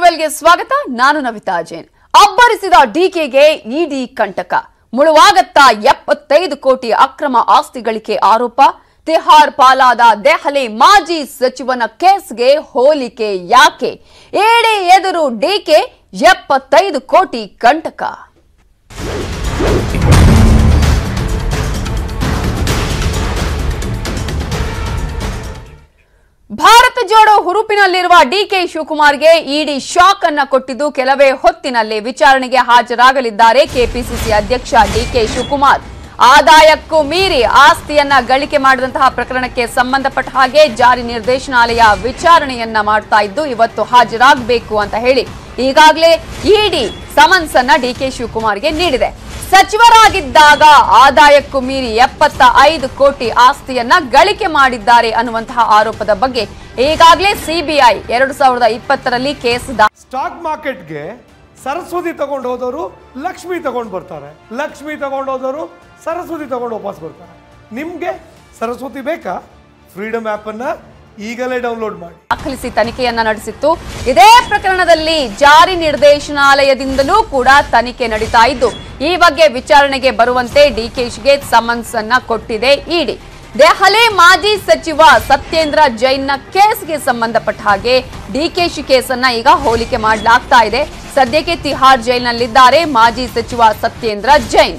ಗೆ ಸ್ವಾಗತ ನಾನು ನವಿತಾ ಜೈನ್ ಅಬ್ಬರಿಸಿದ ಡಿಕೆಗೆ ಇಡಿ ಕಂಟಕ ಮುಳುವಾಗತ್ತ ಎಪ್ಪತ್ತೈದು ಕೋಟಿ ಅಕ್ರಮ ಆಸ್ತಿ ಗಳಿಕೆ ಆರೋಪ ತಿಹಾರ್ ಪಾಲಾದ ದೆಹಲಿ ಮಾಜಿ ಸಚಿವನ ಕೇಸ್ಗೆ ಹೋಲಿಕೆ ಯಾಕೆ ಇಡಿ ಎದುರು ಡಿಕೆ ಎಪ್ಪತ್ತೈದು ಕೋಟಿ ಕಂಟಕ ಭಾರತ ಜೋಡೋ ಹುರುಪಿನಲ್ಲಿರುವ ಡಿಕೆ ಶಿವಕುಮಾರ್ಗೆ ಇಡಿ ಶಾಕ್ ಅನ್ನ ಕೊಟ್ಟಿದ್ದು ಕೆಲವೇ ಹೊತ್ತಿನಲ್ಲಿ ವಿಚಾರಣೆಗೆ ಹಾಜರಾಗಲಿದ್ದಾರೆ ಕೆಪಿಸಿಸಿ ಅಧ್ಯಕ್ಷ ಡಿಕೆ ಶಿವಕುಮಾರ್ ಆದಾಯಕ್ಕೂ ಮೀರಿ ಆಸ್ತಿಯನ್ನ ಗಳಿಕೆ ಮಾಡಿದಂತಹ ಪ್ರಕರಣಕ್ಕೆ ಸಂಬಂಧಪಟ್ಟ ಹಾಗೆ ಜಾರಿ ನಿರ್ದೇಶನಾಲಯ ವಿಚಾರಣೆಯನ್ನ ಮಾಡ್ತಾ ಇದ್ದು ಇವತ್ತು ಹಾಜರಾಗಬೇಕು ಅಂತ ಹೇಳಿ ಈಗಾಗಲೇ ಇಡಿ ಸಮನ್ಸ್ ಅನ್ನ ಡಿಕೆ ಶಿವಕುಮಾರ್ಗೆ ನೀಡಿದೆ ಸಚಿವರಾಗಿದ್ದಾಗ ಆದಾಯಕ್ಕೂ ಮೀರಿ ಎಪ್ಪತ್ತ ಐದು ಕೋಟಿ ಆಸ್ತಿಯನ್ನ ಗಳಿಕೆ ಮಾಡಿದ್ದಾರೆ ಅನ್ನುವಂತಹ ಆರೋಪದ ಬಗ್ಗೆ ಈಗಾಗಲೇ ಸಿಬಿಐ ಎರಡು ಸಾವಿರದ ಇಪ್ಪತ್ತರಲ್ಲಿ ಕೇಸ್ ದಾ ಸ್ಟಾಕ್ ಮಾರ್ಕೆಟ್ಗೆ ಸರಸ್ವತಿ ತಗೊಂಡು ಹೋದವರು ಲಕ್ಷ್ಮಿ ತಗೊಂಡು ಬರ್ತಾರೆ ಲಕ್ಷ್ಮಿ ತಗೊಂಡು ಹೋದವರು ಸರಸ್ವತಿ ತಗೊಂಡು ವಾಪಸ್ ಬರ್ತಾರೆ ನಿಮಗೆ ಸರಸ್ವತಿ ಬೇಕಾ ಫ್ರೀಡಮ್ ಆ್ಯಪನ್ನು ಈಗಲೇ ಡೌನ್ಲೋಡ್ ಮಾಡಿ ದಾಖಲಿಸಿ ತನಿಖೆಯನ್ನ ನಡೆಸಿತ್ತು ಇದೇ ಪ್ರಕರಣದಲ್ಲಿ ಜಾರಿ ನಿರ್ದೇಶನಾಲಯದಿಂದಲೂ ಕೂಡ ತನಿಖೆ ನಡೀತಾ ಇದ್ದು ಈ ಬಗ್ಗೆ ವಿಚಾರಣೆಗೆ ಬರುವಂತೆ ಡಿಕೆಶಿಗೆ ಸಮನ್ಸ್ ಅನ್ನ ಕೊಟ್ಟಿದೆ ಇಡಿ ದೆಹಲಿ ಮಾಜಿ ಸಚಿವ ಸತ್ಯೇಂದ್ರ ಜೈನ್ನ ಕೇಸ್ಗೆ ಸಂಬಂಧಪಟ್ಟ ಹಾಗೆ ಡಿಕೆಶಿ ಕೇಸನ್ನ ಈಗ ಹೋಲಿಕೆ ಮಾಡಲಾಗ್ತಾ ಇದೆ ಸದ್ಯಕ್ಕೆ ತಿಹಾರ್ ಜೈಲ್ನಲ್ಲಿದ್ದಾರೆ ಮಾಜಿ ಸಚಿವ ಸತ್ಯೇಂದ್ರ ಜೈನ್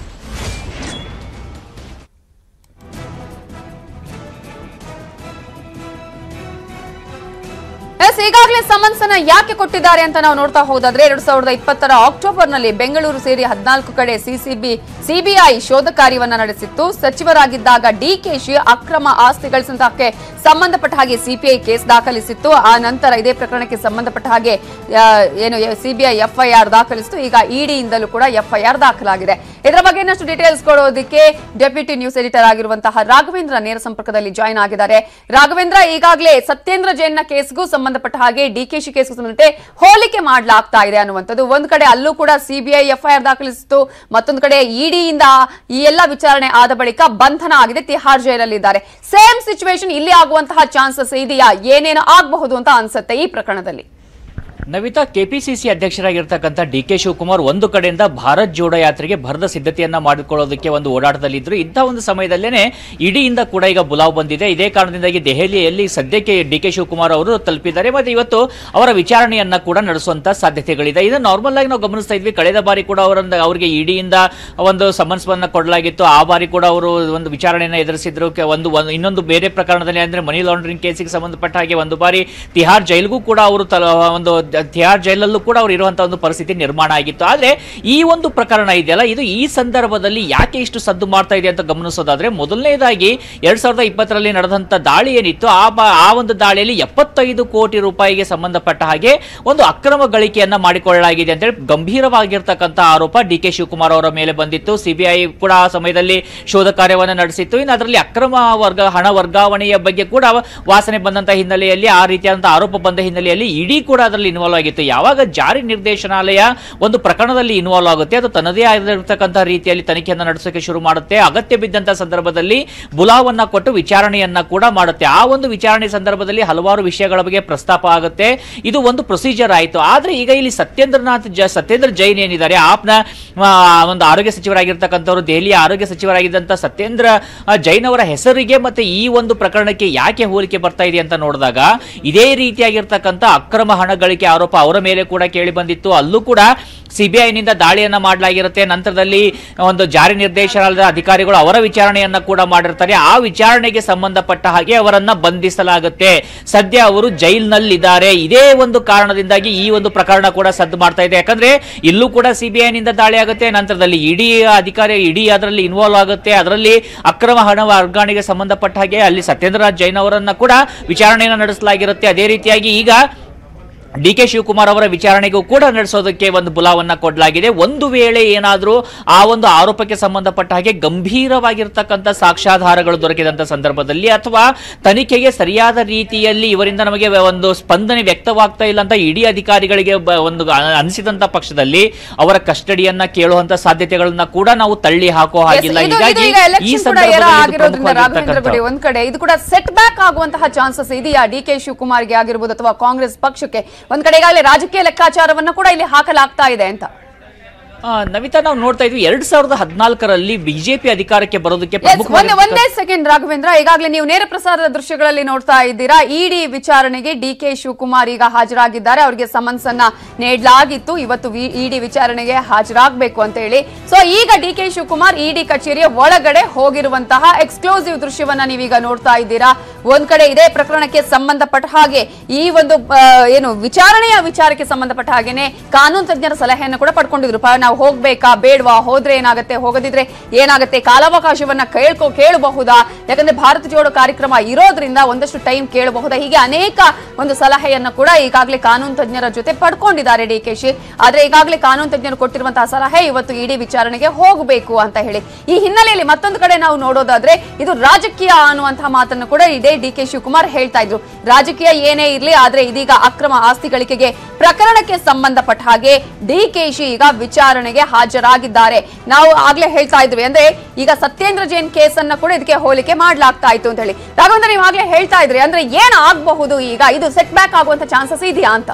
ಎಸ್ ಈಗಾಗಲೇ ಸಮನ್ಸ್ ಅನ್ನ ಯಾಕೆ ಕೊಟ್ಟಿದ್ದಾರೆ ಅಂತ ನಾವು ನೋಡ್ತಾ ಹೋದಾದ್ರೆ ಎರಡ್ ಸಾವಿರದ ಇಪ್ಪತ್ತರ ಅಕ್ಟೋಬರ್ ನಲ್ಲಿ ಬೆಂಗಳೂರು ಸೇರಿ ಹದಿನಾಲ್ಕು ಕಡೆ ಸಿಸಿಬಿ ಸಿಬಿಐ ಶೋಧ ಕಾರ್ಯವನ್ನ ನಡೆಸಿತ್ತು ಸಚಿವರಾಗಿದ್ದಾಗ ಡಿಕೆಶಿ ಅಕ್ರಮ ಆಸ್ತಿ ಗಳಿಸಿದ್ದಕ್ಕೆ ಸಂಬಂಧಪಟ್ಟ ಹಾಗೆ ಸಿಪಿಐ ಕೇಸ್ ದಾಖಲಿಸಿತ್ತು ಆ ನಂತರ ಇದೇ ಪ್ರಕರಣಕ್ಕೆ ಸಂಬಂಧಪಟ್ಟ ಹಾಗೆ ಆ, ಏನು ಸಿಬಿಐ ಎಫ್ಐಆರ್ ದಾಖಲಿಸಿತು ಈಗ ಇಡಿಯಿಂದಲೂ ಕೂಡ ಎಫ್ಐಆರ್ ದಾಖಲಾಗಿದೆ ಇದರ ಬಗ್ಗೆ ಇನ್ನಷ್ಟು ಡೀಟೇಲ್ಸ್ ಕೊಡೋದಕ್ಕೆ ಡೆಪ್ಯೂಟಿ ನ್ಯೂಸ್ ಎಡಿಟರ್ ಆಗಿರುವಂತಹ ರಾಘವೇಂದ್ರ ನೇರ ಸಂಪರ್ಕದಲ್ಲಿ ಜಾಯ್ನ್ ಆಗಿದ್ದಾರೆ ರಾಘವೇಂದ್ರ ಈಗಾಗಲೇ ಸತ್ಯೇಂದ್ರ ಜೈನ್ನ ಕೇಸ್ಗೂ ಸಂಬಂಧಪಟ್ಟ ಹಾಗೆ ಡಿಕೆಶಿ ಕೇಸ್ಗೂ ಸಂಬಂಧಪಟ್ಟೆ ಹೋಲಿಕೆ ಮಾಡಲಾಗ್ತಾ ಇದೆ ಅನ್ನುವಂಥದ್ದು ಒಂದು ಕಡೆ ಅಲ್ಲೂ ಕೂಡ ಸಿಬಿಐ ಎಫ್ಐಆರ್ ದಾಖಲಿಸಿತು ಮತ್ತೊಂದು ಕಡೆ ಇಡಿಯಿಂದ ಈ ಎಲ್ಲ ವಿಚಾರಣೆ ಆದ ಬಳಿಕ ಬಂಧನ ಆಗಿದೆ ತಿಹಾರ್ ಜೈಲಲ್ಲಿದ್ದಾರೆ ಸೇಮ್ ಸಿಚುವೇಶನ್ ಇಲ್ಲಿ ಆಗುವಂತಹ ಚಾನ್ಸಸ್ ಇದೆಯಾ ಏನೇನು ಆಗಬಹುದು ಅಂತ ಅನ್ಸುತ್ತೆ ಈ ಪ್ರಕರಣದಲ್ಲಿ ನವಿತಾ ಕೆಪಿಸಿಸಿ ಅಧ್ಯಕ್ಷರಾಗಿರ್ತಕ್ಕಂಥ ಡಿ ಕೆ ಶಿವಕುಮಾರ್ ಒಂದು ಕಡೆಯಿಂದ ಭಾರತ್ ಜೋಡೋ ಯಾತ್ರೆಗೆ ಭರದ ಸಿದ್ಧತೆಯನ್ನ ಮಾಡಿಕೊಳ್ಳೋದಕ್ಕೆ ಒಂದು ಓಡಾಟದಲ್ಲಿದ್ರು ಇಂಥ ಒಂದು ಸಮಯದಲ್ಲೇನೆ ಇಡಿಯಿಂದ ಕೂಡ ಈಗ ಬುಲಾವ್ ಬಂದಿದೆ ಇದೇ ಕಾರಣದಿಂದಾಗಿ ದೆಹಲಿಯಲ್ಲಿ ಸದ್ಯಕ್ಕೆ ಡಿ ಕೆ ಶಿವಕುಮಾರ್ ಅವರು ತಲುಪಿದ್ದಾರೆ ಮತ್ತೆ ಇವತ್ತು ಅವರ ವಿಚಾರಣೆಯನ್ನ ಕೂಡ ನಡೆಸುವಂತ ಸಾಧ್ಯತೆಗಳಿದೆ ಇದು ನಾರ್ಮಲ್ ಆಗಿ ನಾವು ಗಮನಿಸ್ತಾ ಇದ್ವಿ ಕಳೆದ ಬಾರಿ ಕೂಡ ಅವರನ್ನ ಅವರಿಗೆ ಇಡಿಯಿಂದ ಒಂದು ಸಮನ್ಸ್ ಅನ್ನ ಕೊಡಲಾಗಿತ್ತು ಆ ಬಾರಿ ಕೂಡ ಅವರು ಒಂದು ವಿಚಾರಣೆಯನ್ನ ಎದುರಿಸಿದ್ರು ಕೆ- ಒಂದು ಒಂದು- ಇನ್ನೊಂದು ಬೇರೆ ಪ್ರಕರಣದಲ್ಲಿ ಅಂದ್ರೆ ಮನಿ ಲಾಂಡ್ರಿಂಗ್ ಕೇಸಿಗೆ ಸಂಬಂಧಪಟ್ಟ ಹಾಗೆ ಒಂದು ಬಾರಿ ತಿಹಾರ್ ಜೈಲ್ಗೂ ಕೂಡ ಅವರು ತಲ ಒಂದು ತಿಹಾರ್ ಜೈಲಲ್ಲೂ ಕೂಡ ಅವರು ಇರುವಂತಹ ಒಂದು ಪರಿಸ್ಥಿತಿ ನಿರ್ಮಾಣ ಆಗಿತ್ತು ಆದ್ರೆ ಈ ಒಂದು ಪ್ರಕರಣ ಇದೆಯಲ್ಲ ಇದು ಈ ಸಂದರ್ಭದಲ್ಲಿ ಯಾಕೆ ಇಷ್ಟು ಸದ್ದು ಮಾಡ್ತಾ ಇದೆ ಅಂತ ಗಮನಿಸೋದಾದ್ರೆ ಮೊದಲನೇದಾಗಿ ಎರಡ್ ಸಾವಿರದ ಇಪ್ಪತ್ತರಲ್ಲಿ ನಡೆದಂತ ದಾಳಿ ಏನಿತ್ತು ಆ ಬ- ಆ ಒಂದು ದಾಳಿಯಲ್ಲಿ ಎಪ್ಪತ್ತೈದು ಕೋಟಿ ರೂಪಾಯಿಗೆ ಸಂಬಂಧಪಟ್ಟ ಹಾಗೆ ಒಂದು ಅಕ್ರಮ ಗಳಿಕೆಯನ್ನ ಮಾಡಿಕೊಳ್ಳಲಾಗಿದೆ ಅಂತೇಳಿ ಗಂಭೀರವಾಗಿರ್ತಕ್ಕಂಥ ಆರೋಪ ಡಿ ಕೆ ಶಿವಕುಮಾರ್ ಅವರ ಮೇಲೆ ಬಂದಿತ್ತು ಸಿಬಿಐ ಕೂಡ ಆ ಸಮಯದಲ್ಲಿ ಶೋಧ ಕಾರ್ಯವನ್ನು ನಡೆಸಿತ್ತು ಇನ್ನು ಅದರಲ್ಲಿ ಅಕ್ರಮ ವರ್ಗ ಹಣ ವರ್ಗಾವಣೆಯ ಬಗ್ಗೆ ಕೂಡ ವಾಸನೆ ಬಂದಂತ ಹಿನ್ನೆಲೆಯಲ್ಲಿ ಆ ರೀತಿಯಾದಂತಹ ಆರೋಪ ಬಂದ ಹಿನ್ನೆಲೆಯಲ್ಲಿ ಇಡೀ ಕೂಡ ಅದರಲ್ಲಿ ಇನ್ವಾಲ್ವ್ ಆಗಿತ್ತು ಯಾವಾಗ ಜಾರಿ ನಿರ್ದೇಶನಾಲಯ ಒಂದು ಪ್ರಕರಣದಲ್ಲಿ ಇನ್ವಾಲ್ವ್ ಆಗುತ್ತೆ ಅದು ತನ್ನದೇ ಆಗಿರತಕ್ಕಂತಹ ರೀತಿಯಲ್ಲಿ ತನಿಖೆಯನ್ನು ನಡೆಸೋಕೆ ಶುರು ಮಾಡುತ್ತೆ ಅಗತ್ಯ ಬಿದ್ದಂತ ಸಂದರ್ಭದಲ್ಲಿ ಬುಲಾವನ್ನ ಕೊಟ್ಟು ವಿಚಾರಣೆಯನ್ನ ಕೂಡ ಮಾಡುತ್ತೆ ಆ ಒಂದು ವಿಚಾರಣೆ ಸಂದರ್ಭದಲ್ಲಿ ಹಲವಾರು ವಿಷಯಗಳ ಬಗ್ಗೆ ಪ್ರಸ್ತಾಪ ಆಗುತ್ತೆ ಇದು ಒಂದು ಪ್ರೊಸೀಜರ್ ಆಯಿತು ಆದ್ರೆ ಈಗ ಇಲ್ಲಿ ಸತ್ಯೇಂದ್ರನಾಥ್ ಜ ಸತ್ಯೇಂದ್ರ ಜೈನ್ ಏನಿದ್ದಾರೆ ಆಪ್ನ ಆ, ಒಂದು ಆರೋಗ್ಯ ಸಚಿವರಾಗಿರ್ತಕ್ಕಂಥವ್ರು ದೆಹಲಿಯ ಆರೋಗ್ಯ ಸಚಿವರಾಗಿದ್ದಂಥ ಸತ್ಯೇಂದ್ರ ಆ, ಜೈನ್ ಅವರ ಹೆಸರಿಗೆ ಮತ್ತೆ ಈ ಒಂದು ಪ್ರಕರಣಕ್ಕೆ ಯಾಕೆ ಹೋಲಿಕೆ ಬರ್ತಾ ಇದೆ ಅಂತ ನೋಡಿದಾಗ ಇದೇ ರೀತಿಯಾಗಿರ್ತಕ್ಕಂಥ ಅಕ್ರಮ ಹಣ ಗಳಿಕೆ ಆರೋಪ ಅವರ ಮೇಲೆ ಕೂಡ ಕೇಳಿ ಬಂದಿತ್ತು ಅಲ್ಲೂ ಕೂಡ ಸಿಬಿಐನಿಂದ ದಾಳಿಯನ್ನ ಮಾಡಲಾಗಿರುತ್ತೆ ನಂತರದಲ್ಲಿ ಒಂದು ಜಾರಿ ನಿರ್ದೇಶನಾಲಯದ ಅಧಿಕಾರಿಗಳು ಅವರ ವಿಚಾರಣೆಯನ್ನ ಕೂಡ ಮಾಡಿರ್ತಾರೆ ಆ ವಿಚಾರಣೆಗೆ ಸಂಬಂಧಪಟ್ಟ ಹಾಗೆ ಅವರನ್ನ ಬಂಧಿಸಲಾಗುತ್ತೆ ಸದ್ಯ ಅವರು ಜೈಲ್ನಲ್ಲಿದ್ದಾರೆ ಇದೇ ಒಂದು ಕಾರಣದಿಂದಾಗಿ ಈ ಒಂದು ಪ್ರಕರಣ ಕೂಡ ಸದ್ದು ಮಾಡ್ತಾ ಇದೆ ಯಾಕಂದ್ರೆ ಇಲ್ಲೂ ಕೂಡ ಸಿಬಿಐನಿಂದ ದಾಳಿ ಆಗುತ್ತೆ ನಂತರದಲ್ಲಿ ಇಡೀ ಅಧಿಕಾರಿ ಇಡೀ ಅದರಲ್ಲಿ ಇನ್ವಾಲ್ವ್ ಆಗುತ್ತೆ ಅದರಲ್ಲಿ ಅಕ್ರಮ ಹಣ ವರ್ಗಾವಣೆಗೆ ಸಂಬಂಧಪಟ್ಟ ಹಾಗೆ ಅಲ್ಲಿ ಸತ್ಯೇಂದ್ರನಾಥ್ ಜೈನ್ ಅವರನ್ನ ಕೂಡ ವಿಚಾರಣೆಯನ್ನು ನಡೆಸಲಾಗಿರುತ್ತೆ ಅದೇ ರೀತಿಯಾಗಿ ಈಗ ಡಿ ಕೆ ಶಿವಕುಮಾರ್ ಅವರ ವಿಚಾರಣೆಗೂ ಕೂಡ ನಡೆಸೋದಕ್ಕೆ ಒಂದು ಬುಲಾವನ್ನ ಕೊಡಲಾಗಿದೆ ಒಂದು ವೇಳೆ ಏನಾದರೂ ಆ ಒಂದು ಆರೋಪಕ್ಕೆ ಸಂಬಂಧಪಟ್ಟ ಹಾಗೆ ಗಂಭೀರವಾಗಿರ್ತಕ್ಕಂಥ ಸಾಕ್ಷ್ಯಾಧಾರಗಳು ದೊರಕಿದಂತ ಸಂದರ್ಭದಲ್ಲಿ ಅಥವಾ ತನಿಖೆಗೆ ಸರಿಯಾದ ರೀತಿಯಲ್ಲಿ ಇವರಿಂದ ನಮಗೆ ಒಂದು ಸ್ಪಂದನೆ ವ್ಯಕ್ತವಾಗ್ತಾ ಇಲ್ಲ ಅಂತ ಇಡೀ ಅಧಿಕಾರಿಗಳಿಗೆ ಬ- ಒಂದು ಅ- ಅನಿಸಿದಂತ ಪಕ್ಷದಲ್ಲಿ ಅವರ ಕಸ್ಟಡಿಯನ್ನ ಕೇಳುವಂತ ಸಾಧ್ಯತೆಗಳನ್ನ ಕೂಡ ನಾವು ತಳ್ಳಿ ಹಾಕೋ ಹಾಗಿಲ್ಲ Yes, ಇದು- ಇದು ಹೀಗಾಗಿ ಈಗ ಈ election ಕೂಡ ಏರ ಸಂದರ್ಭದಲ್ಲಿ ಇದು ಆಗಿರೋದ್ರಿಂದ ರಾಘವೇಂದ್ರ ಗುಡಿ ಪ್ರಮುಖವಾಗಿರ್ತಕ್ಕಂಥ ಒಂದ್ ಕಡೆ ಇದು ಕೂಡ ಸೆಟ್ ಬ್ಯಾಕ್ ಆಗುವಂತಹ ಚಾನ್ಸಸ್ ಇದೆಯಾ ಡಿ ಕೆ ಶಿವಕುಮಾರ್ಗೆ ಆಗಿರ್ಬೋದು ಅಥವಾ ಕಾಂಗ್ರೆಸ್ ಪಕ್ಷಕ್ಕೆ ಒಂದ್ ಕಡೆ ಈಗಾಗಲೇ ರಾಜಕೀಯ ಲೆಕ್ಕಾಚಾರವನ್ನ ಕೂಡ ಇಲ್ಲಿ ಹಾಕಲಾಗ್ತಾ ಇದೆ ಅಂತ ಆ, ನಮಿತಾ ನಾವು ನೋಡ್ತಾ ಇದ್ವಿ ಎರಡ್ ಸಾವಿರದ ಹದಿನಾಲ್ಕರಲ್ಲಿ ಬಿಜೆಪಿ ಅಧಿಕಾರಕ್ಕೆ ಬರೋದಕ್ಕೆ Yes, ಒಂದೇ ಪ್ರಮುಖವಾಗಿ ಒಂದೇ ಸೆಕೆಂಡ್ ರಾಘವೇಂದ್ರ ಈಗಾಗಲೇ ನೀವು ನೇರ ಪ್ರಸಾರದ ದೃಶ್ಯಗಳಲ್ಲಿ ನೋಡ್ತಾ ಇದ್ದೀರಾ ಇಡಿ ವಿಚಾರಣೆಗೆ ಡಿ ಕೆ ಶಿವಕುಮಾರ್ ಈಗ ಹಾಜರಾಗಿದ್ದಾರೆ ಅವರಿಗೆ ಸಮನ್ಸ್ ಅನ್ನ ನೀಡಲಾಗಿತ್ತು ಇವತ್ತು ಇಡಿ ವಿಚಾರಣೆಗೆ ಹಾಜರಾಗಬೇಕು ಅಂತ ಹೇಳಿ ಸೊ ಈಗ ಡಿ ಕೆ ಶಿವಕುಮಾರ್ ಇಡಿ ಕಚೇರಿಯ ಒಳಗಡೆ ಹೋಗಿರುವಂತಹ ಎಕ್ಸ್ಕ್ಲೂಸಿವ್ ದೃಶ್ಯವನ್ನ ನೀವೀಗ ನೋಡ್ತಾ ಇದ್ದೀರಾ ಒಂದ್ ಕಡೆ ಇದೇ ಪ್ರಕರಣಕ್ಕೆ ಸಂಬಂಧಪಟ್ಟ ಹಾಗೆ ಈ ಒಂದು ಆ, ಏನು ವಿಚಾರಣೆಯ ವಿಚಾರಕ್ಕೆ ಸಂಬಂಧಪಟ್ಟ ಹಾಗೇನೆ ಕಾನೂನು ತಜ್ಞರ ಸಲಹೆಯನ್ನು ಕೂಡ ಪಡ್ಕೊಂಡಿದ್ರು ಪ- ನಾವು ಹೋಗ್ಬೇಕಾ ಬೇಡವಾ ಹೋದ್ರೆ ಏನಾಗುತ್ತೆ ಹೋಗದಿದ್ರೆ ಏನಾಗುತ್ತೆ ಕಾಲಾವಕಾಶವನ್ನ ಕೇಳ್ಕೊ ಕೇಳಬಹುದಾ ಯಾಕಂದ್ರೆ ಭಾರತ ಜೋಡೋ ಕಾರ್ಯಕ್ರಮ ಇರೋದ್ರಿಂದ ಒಂದಷ್ಟು ಟೈಮ್ ಕೇಳಬಹುದಾ ಹೀಗೆ ಅನೇಕ ಒಂದು ಸಲಹೆಯನ್ನ ಕೂಡ ಈಗಾಗಲೇ ಕಾನೂನು ತಜ್ಞರ ಜೊತೆ ಪಡ್ಕೊಂಡಿದ್ದಾರೆ ಡಿ ಕೆ ಶಿ ಆದ್ರೆ ಈಗಾಗಲೇ ಕಾನೂನು ತಜ್ಞರು ಕೊಟ್ಟಿರುವಂತಹ ಸಲಹೆ ಇವತ್ತು ಇಡಿ ವಿಚಾರಣೆಗೆ ಹೋಗಬೇಕು ಅಂತ ಹೇಳಿ ಈ ಹಿನ್ನೆಲೆಯಲ್ಲಿ ಮತ್ತೊಂದು ಕಡೆ ನಾವು ನೋಡೋದಾದ್ರೆ ಇದು ರಾಜಕೀಯ ಅನ್ನುವಂತಹ ಮಾತನ್ನು ಕೂಡ ಇದೇ ಡಿ ಕೆ ಶಿವಕುಮಾರ್ ಹೇಳ್ತಾ ಇದ್ರು ರಾಜಕೀಯ ಏನೇ ಇರ್ಲಿ ಆದ್ರೆ ಇದೀಗ ಅಕ್ರಮ ಆಸ್ತಿ ಗಳಿಕೆಗೆ ಪ್ರಕರಣಕ್ಕೆ ಸಂಬಂಧಪಟ್ಟ ಹಾಗೆ ಡಿ ಕೆ ಶಿ ಈಗ ವಿಚಾರಣೆಗೆ ಹಾಜರಾಗಿದ್ದಾರೆ ನಾವು ಆಗ್ಲೇ ಹೇಳ್ತಾ ಇದ್ವಿ ಅಂದ್ರೆ ಈಗ ಸತ್ಯೇಂದ್ರ ಜೈನ್ ಕೇಸನ್ನ ಕೂಡ ಇದಕ್ಕೆ ಹೋಲಿಕೆ ಮಾಡ್ಲಾಗ್ತಾ ಇತ್ತು ಅಂತ ಹೇಳಿ ರಾಘವೇಂದ್ರ ನೀವು ಆಗ್ಲೇ ಹೇಳ್ತಾ ಇದ್ರಿ ಅಂದ್ರೆ ಏನ್ ಆಗ್ಬಹುದು ಈಗ ಇದು ಸೆಟ್ ಬ್ಯಾಕ್ ಆಗುವಂತ ಚಾನ್ಸಸ್ ಇದೆಯಾ ಅಂತ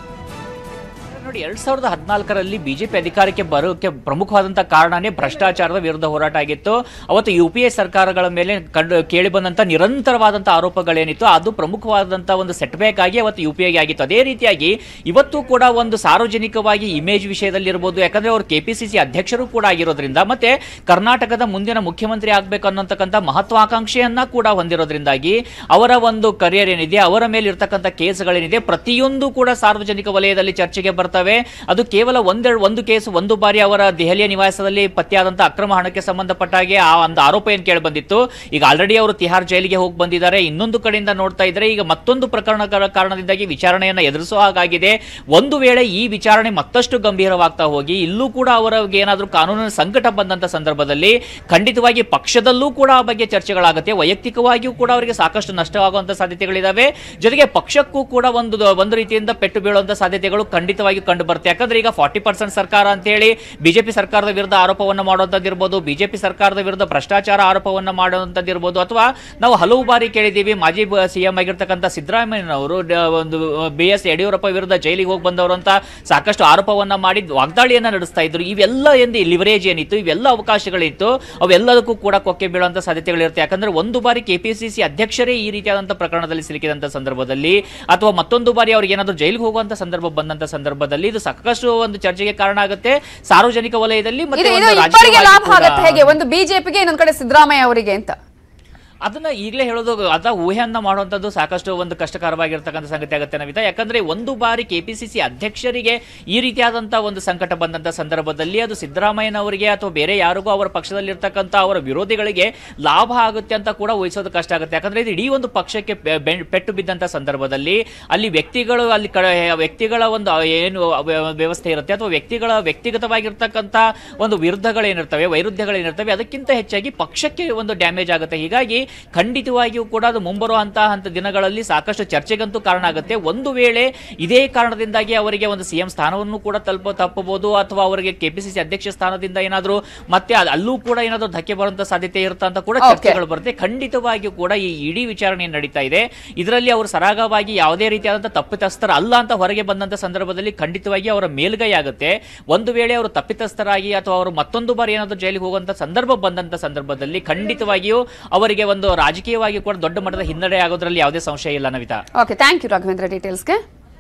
ನೋಡಿ ಎರಡ್ ಸಾವಿರದ ಹದಿನಾಲ್ಕರಲ್ಲಿ ಬಿಜೆಪಿ ಅಧಿಕಾರಕ್ಕೆ ಬರೋಕೆ ಪ್ರಮುಖವಾದಂತಹ ಕಾರಣನೇ ಭ್ರಷ್ಟಾಚಾರದ ವಿರುದ್ಧ ಹೋರಾಟ ಆಗಿತ್ತು ಅವತ್ತು ಯು ಪಿ ಎ ಸರ್ಕಾರಗಳ ಮೇಲೆ ಕಂಡು ಕೇಳಿ ಬಂದಂತ ನಿರಂತರವಾದಂತಹ ಆರೋಪಗಳೇನಿತ್ತು ಅದು ಪ್ರಮುಖವಾದಂತಹ ಒಂದು ಸೆಟ್ ಬ್ಯಾಕ್ ಆಗಿ ಅವತ್ತು ಯು ಪಿ ಎಗೆ ಆಗಿತ್ತು ಅದೇ ರೀತಿಯಾಗಿ ಇವತ್ತು ಕೂಡ ಒಂದು ಸಾರ್ವಜನಿಕವಾಗಿ ಇಮೇಜ್ ವಿಷಯದಲ್ಲಿ ಇರಬಹುದು ಯಾಕಂದ್ರೆ ಅವರು ಕೆಪಿಸಿಸಿ ಅಧ್ಯಕ್ಷರು ಕೂಡ ಆಗಿರೋದ್ರಿಂದ ಮತ್ತೆ ಕರ್ನಾಟಕದ ಮುಂದಿನ ಮುಖ್ಯಮಂತ್ರಿ ಆಗ್ಬೇಕು ಅನ್ನೋತಕ್ಕಂಥ ಮಹತ್ವಾಕಾಂಕ್ಷೆಯನ್ನ ಕೂಡ ಹೊಂದಿರೋದ್ರಿಂದಾಗಿ ಅವರ ಒಂದು ಕರಿಯರ್ ಏನಿದೆ ಅವರ ಮೇಲೆ ಇರ್ತಕ್ಕಂಥ ಕೇಸ್ಗಳೇನಿದೆ ಪ್ರತಿಯೊಂದು ಕೂಡ ಸಾರ್ವಜನಿಕ ವಲಯದಲ್ಲಿ ಚರ್ಚೆಗೆ ಬರ್ತವೆ ಅದು ಕೇವಲ ಒಂದೆರಡು ಒಂದು ಕೇಸ್ ಒಂದು ಬಾರಿ ಅವರ ದೆಹಲಿಯ ನಿವಾಸದಲ್ಲಿ ಪತ್ತೆಯಾದಂತಹ ಅಕ್ರಮ ಹಣಕ್ಕೆ ಸಂಬಂಧಪಟ್ಟ ಹಾಗೆ ಆ ಒಂದು ಆರೋಪ ಏನು ಕೇಳಿ ಬಂದಿತ್ತು ಈಗ ಆಲ್ರೆಡಿ ಅವರು ತಿಹಾರ್ ಜೈಲಿಗೆ ಹೋಗಿ ಬಂದಿದ್ದಾರೆ ಇನ್ನೊಂದು ಕಡೆಯಿಂದ ನೋಡ್ತಾ ಇದ್ರೆ ಈಗ ಮತ್ತೊಂದು ಪ್ರಕರಣಗಳ ಕಾರಣದಿಂದಾಗಿ ವಿಚಾರಣೆಯನ್ನ ಎದುರಿಸುವ ಹಾಗಾಗಿದೆ ಒಂದು ವೇಳೆ ಈ ವಿಚಾರಣೆ ಮತ್ತಷ್ಟು ಗಂಭೀರವಾಗ್ತಾ ಹೋಗಿ ಇಲ್ಲೂ ಕೂಡ ಅವರಿಗೆ ಏನಾದರೂ ಕಾನೂನಿನ ಸಂಕಟ ಬಂದಂತ ಸಂದರ್ಭದಲ್ಲಿ ಖಂಡಿತವಾಗಿ ಪಕ್ಷದಲ್ಲೂ ಕೂಡ ಆ ಬಗ್ಗೆ ಚರ್ಚೆಗಳಾಗುತ್ತೆ ವೈಯಕ್ತಿಕವಾಗಿಯೂ ಕೂಡ ಅವರಿಗೆ ಸಾಕಷ್ಟು ನಷ್ಟವಾಗುವಂತ ಸಾಧ್ಯತೆಗಳಿದಾವೆ ಜೊತೆಗೆ ಪಕ್ಷಕ್ಕೂ ಕೂಡ ಒಂದು ಒಂದು ರೀತಿಯಿಂದ ಪೆಟ್ಟು ಬೀಳುವಂತ ಸಾಧ್ಯತೆಗಳು ಖಂಡಿತವಾಗಿ ಕಂಡು ಬರುತ್ತೆ ಯಾಕಂದ್ರೆ ಈಗ ಫಾರ್ಟಿ ಪರ್ಸೆಂಟ್ ಸರ್ಕಾರ ಅಂತ ಹೇಳಿ ಬಿಜೆಪಿ ಸರ್ಕಾರದ ವಿರುದ್ಧ ಆರೋಪವನ್ನು ಮಾಡುವಂತದ್ದಿರ್ಬೋದು ಬಿಜೆಪಿ ಸರ್ಕಾರದ ವಿರುದ್ಧ ಭ್ರಷ್ಟಾಚಾರ ಆರೋಪವನ್ನು ಮಾಡುವಂತದ್ದಿರ್ಬೋದು ಅಥವಾ ನಾವು ಹಲವು ಬಾರಿ ಕೇಳಿದ್ದೀವಿ ಮಾಜಿ ಸಿಎಂ ಆಗಿರ್ತಕ್ಕಂಥ ಸಿದ್ದರಾಮಯ್ಯನವರು ಡ- ಒಂದು ಬಿ ಎಸ್ ಯಡಿಯೂರಪ್ಪ ವಿರುದ್ಧ ಜೈಲಿಗೆ ಹೋಗಿ ಬಂದವರು ಅಂತ ಸಾಕಷ್ಟು ಆರೋಪವನ್ನ ಮಾಡಿ ವಾಗ್ದಾಳಿಯನ್ನ ನಡೆಸ್ತಾ ಇದ್ರು ಇವೆಲ್ಲ ಎಂದು ಲಿವರೇಜ್ ಏನಿತ್ತು ಇವೆಲ್ಲ ಅವಕಾಶಗಳಿತ್ತು ಅವೆಲ್ಲದಕ್ಕೂ ಕೂಡ ಕೊಕ್ಕೆ ಬೀಳುವಂತ ಸಾಧ್ಯತೆಗಳಿರುತ್ತೆ ಯಾಕಂದ್ರೆ ಒಂದು ಬಾರಿ ಕೆಪಿಸಿಸಿ ಅಧ್ಯಕ್ಷರೇ ಈ ರೀತಿಯಾದಂತಹ ಪ್ರಕರಣದಲ್ಲಿ ಸಿಲುಕಿದಂತ ಸಂದರ್ಭದಲ್ಲಿ ಅಥವಾ ಮತ್ತೊಂದು ಬಾರಿ ಅವ್ರಿಗೆ ಏನಾದರೂ ಜೈಲಿಗೆ ಹೋಗುವಂತ ಸಂದರ್ಭ ಬಂದಂತ ಸಂದರ್ಭದಲ್ಲಿ ಇದು ಸಾಕಷ್ಟು ಒಂದು ಚರ್ಚೆಗೆ ಕಾರಣ ಆಗುತ್ತೆ ಸಾರ್ವಜನಿಕ ವಲಯದಲ್ಲಿ ಮತ್ತೆ ಇದು ಒಂದು ಇದು ಇಬ್ಬರಿಗೆ ಲಾಭ ರಾಜಕೀಯವಾಗಿ ಆಗತ್ತೆ ಕೂಡ- ಹೇಗೆ ಒಂದು ಬಿಜೆಪಿಗೆ ಇನ್ನೊಂದ್ ಕಡೆ ಸಿದ್ದರಾಮಯ್ಯ ಅವರಿಗೆ ಅಂತ ಅದನ್ನ ಈಗಲೇ ಹೇಳೋದು ಅದ ಊಹೆಯನ್ನ ಮಾಡುವಂಥದ್ದು ಸಾಕಷ್ಟು ಒಂದು ಕಷ್ಟಕರವಾಗಿರ್ತಕ್ಕಂಥ ಸಂಗತಿ ಆಗುತ್ತೆ ನವಿತಾ ಯಾಕಂದ್ರೆ ಒಂದು ಬಾರಿ ಕೆಪಿಸಿಸಿ ಅಧ್ಯಕ್ಷರಿಗೆ ಈ ರೀತಿಯಾದಂಥ ಒಂದು ಸಂಕಟ ಬಂದಂಥ ಸಂದರ್ಭದಲ್ಲಿ ಅದು ಸಿದ್ದರಾಮಯ್ಯನವರಿಗೆ ಅಥವಾ ಬೇರೆ ಯಾರಿಗೂ ಅವರ ಪಕ್ಷದಲ್ಲಿರ್ತಕ್ಕಂಥ ಅವರ ವಿರೋಧಿಗಳಿಗೆ ಲಾಭ ಆಗುತ್ತೆ ಅಂತ ಕೂಡ ಊಹಿಸೋದು ಕಷ್ಟ ಆಗುತ್ತೆ ಯಾಕಂದ್ರೆ ಇದು ಇಡೀ ಒಂದು ಪಕ್ಷಕ್ಕೆ ಪೆ- ಬೆ- ಪೆಟ್ಟು ಬಿದ್ದಂಥ ಸಂದರ್ಭದಲ್ಲಿ ಅಲ್ಲಿ ವ್ಯಕ್ತಿಗಳು ಅಲ್ಲಿ ಕಡೆ ವ್ಯಕ್ತಿಗಳ ಒಂದು ಏನು ವ್ಯ- ವ್ಯವಸ್ಥೆ ಇರುತ್ತೆ ಅಥವಾ ವ್ಯಕ್ತಿಗಳ ವ್ಯಕ್ತಿಗತವಾಗಿರ್ತಕ್ಕಂಥ ಒಂದು ವಿರುದ್ಧಗಳೇನಿರ್ತವೆ ವೈರುಧ್ಯಗಳೇನಿರ್ತವೆ ಅದಕ್ಕಿಂತ ಹೆಚ್ಚಾಗಿ ಪಕ್ಷಕ್ಕೆ ಒಂದು ಡ್ಯಾಮೇಜ್ ಆಗುತ್ತೆ ಹೀಗಾಗಿ ಖಂಡಿತವಾಗಿಯೂ ಕೂಡ ಅದು ಮುಂಬರುವಂತಹ ಹಂತ ದಿನಗಳಲ್ಲಿ ಸಾಕಷ್ಟು ಚರ್ಚೆಗಂತೂ ಕಾರಣ ಆಗುತ್ತೆ ಒಂದು ವೇಳೆ ಇದೇ ಕಾರಣದಿಂದಾಗಿ ಅವರಿಗೆ ಒಂದು ಸಿಎಂ ಸ್ಥಾನವನ್ನು ಕೂಡ ತಲುಪ ತಪ್ಪಬಹುದು ಅಥವಾ ಅವರಿಗೆ ಕೆಪಿಸಿಸಿ ಅಧ್ಯಕ್ಷ ಸ್ಥಾನದಿಂದ ಏನಾದರೂ ಮತ್ತೆ ಅದ್- ಅಲ್ಲೂ ಕೂಡ ಏನಾದರೂ ಧಕ್ಕೆ ಬರುವಂತ ಸಾಧ್ಯತೆ ಇರುತ್ತಾ ಅಂತ ಕೂಡ Okay. ಚರ್ಚೆಗಳು ಬರುತ್ತೆ ಖಂಡಿತವಾಗಿಯೂ ಕೂಡ ಈ ಇಡೀ ವಿಚಾರಣೆ ಏನ್ ನಡೀತಾ ಇದೆ ಇದರಲ್ಲಿ ಅವರು ಸರಾಗವಾಗಿ ಯಾವುದೇ ರೀತಿಯಾದಂತಹ ತಪ್ಪಿತಸ್ಥರ ಅಲ್ಲ ಅಂತ ಹೊರಗೆ ಬಂದಂತ ಸಂದರ್ಭದಲ್ಲಿ ಖಂಡಿತವಾಗಿ ಅವರ ಮೇಲ್ಗೈ ಆಗುತ್ತೆ ಒಂದು ವೇಳೆ ಅವರು ತಪ್ಪಿತಸ್ಥರಾಗಿ ಅಥವಾ ಅವರು ಮತ್ತೊಂದು ಬಾರಿ ಏನಾದರೂ ಜೈಲಿಗೆ ಹೋಗುವಂತ ಸಂದರ್ಭ ಬಂದಂತ ಸಂದರ್ಭದಲ್ಲಿ ಖಂಡಿತವಾಗಿಯೂ ಅವರಿಗೆ ಒಂದು ರಾಜಕೀಯವಾಗಿ ಕೂಡ ದೊಡ್ಡ ಮಟ್ಟದ ಹಿನ್ನಡೆ ಆಗೋದ್ರಲ್ಲಿ ಯಾವುದೇ ಸಂಶಯ ಇಲ್ಲ Navita okay thank you Raghavendra ಡೀಟೇಲ್ಸ್ಗೆ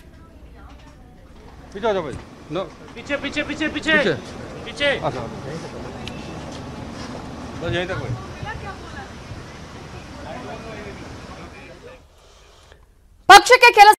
पीछे आ जाओ भाई नो पीछे पीछे पीछे पीछे पीछे पीछे आ जाओ बस यहीं तक भाई ಪಕ್ಷಕ್ಕೆ ಕೆಲಸ